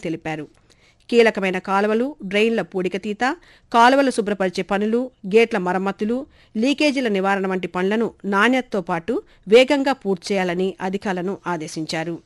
తెలిపారు కీలకమైన కాలువలు డ్రైన్ల పూడికతీత కాలువలు శుభ్రపరిచే పనులు గేట్ల మరమ్మతులు లీకేజీల నివారణ వంటి పనులను నాణ్యతతో పాటు వేగంగా పూర్తి చేయాలని అధికారులను ఆదేశించారు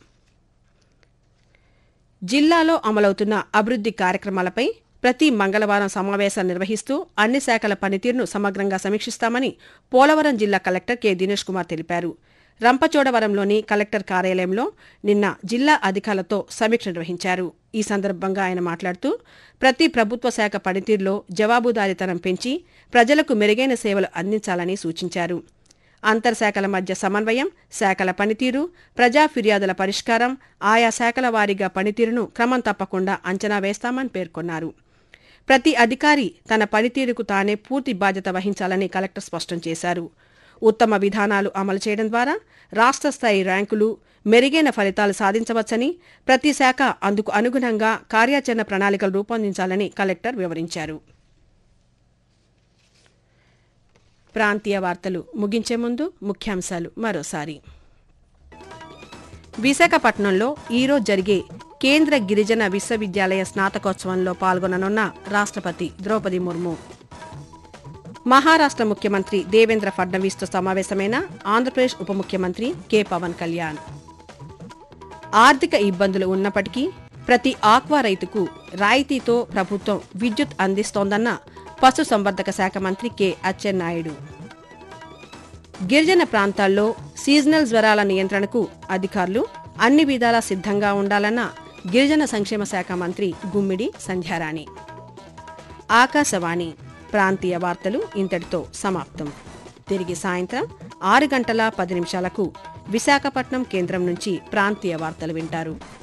జిల్లాలో అమలవుతున్న అభివృద్ది కార్యక్రమాలపై ప్రతి మంగళవారం సమావేశాలు నిర్వహిస్తూ అన్ని శాఖల పనితీరును సమగ్రంగా సమీక్షిస్తామని పోలవరం జిల్లా కలెక్టర్ కె దినేష్ కుమార్ తెలిపారు రంపచోడవరంలోని కలెక్టర్ కార్యాలయంలో నిన్న జిల్లా అధికారులతో సమీక్ష నిర్వహించారు ఈ సందర్భంగా ఆయన మాట్లాడుతూ ప్రతి ప్రభుత్వ శాఖ పనితీరులో జవాబుదారీతనం పెంచి ప్రజలకు మెరుగైన సేవలు అందించాలని సూచించారు అంతర్శాఖల మధ్య సమన్వయం శాఖల పనితీరు ప్రజా ఫిర్యాదుల పరిష్కారం ఆయా శాఖల వారీగా పనితీరును క్రమం తప్పకుండా అంచనా వేస్తామని పేర్కొన్నారు ప్రతి అధికారి తన పనితీరుకు తానే పూర్తి బాధ్యత వహించాలని కలెక్టర్ స్పష్టం చేశారు ఉత్తమ విధానాలు అమలు చేయడం ద్వారా రాష్ట్ర స్థాయి ర్యాంకులు మెరుగైన ఫలితాలు సాధించవచ్చని ప్రతి శాఖ అందుకు అనుగుణంగా కార్యాచరణ ప్రణాళికలు రూపొందించాలని కలెక్టర్ వివరించారు ప్రాంతీయ వార్తలు ముగించే ముందు ముఖ్యాంశాలు మరోసారి విశాఖపట్నంలో ఈరోజు జరిగే కేంద్ర గిరిజన విశ్వవిద్యాలయ స్నాతకోత్సవంలో పాల్గొననున్న రాష్ట్రపతి ద్రౌపది ముర్ము మహారాష్ట్ర ముఖ్యమంత్రి దేవేంద్ర ఫడ్నవీస్తో సమావేశమైన ఆంధ్రప్రదేశ్ ఉప ముఖ్యమంత్రి కె పవన్ కళ్యాణ్ ఆర్థిక ఇబ్బందులు ఉన్నప్పటికీ ప్రతి ఆక్వా రైతుకు రాయితీతో ప్రభుత్వం విద్యుత్ అందిస్తోందన్న పశుసంవర్ధక శాఖ మంత్రి కె అచ్చెన్నాయుడు గిరిజన ప్రాంతాల్లో సీజనల్ జ్వరాల నియంత్రణకు అధికారులు అన్ని విధాలా సిద్ధంగా ఉండాలన్న గిరిజన సంక్షేమ శాఖ మంత్రి గుమ్మిడి సంధ్యారాణి ఆకాశవాణి ప్రాంతీయ వార్తలు ఇంతటితో సమాప్తం తిరిగి సాయంత్రం ఆరు గంటల పది నిమిషాలకు విశాఖపట్నం కేంద్రం నుంచి ప్రాంతీయ వార్తలు వింటారు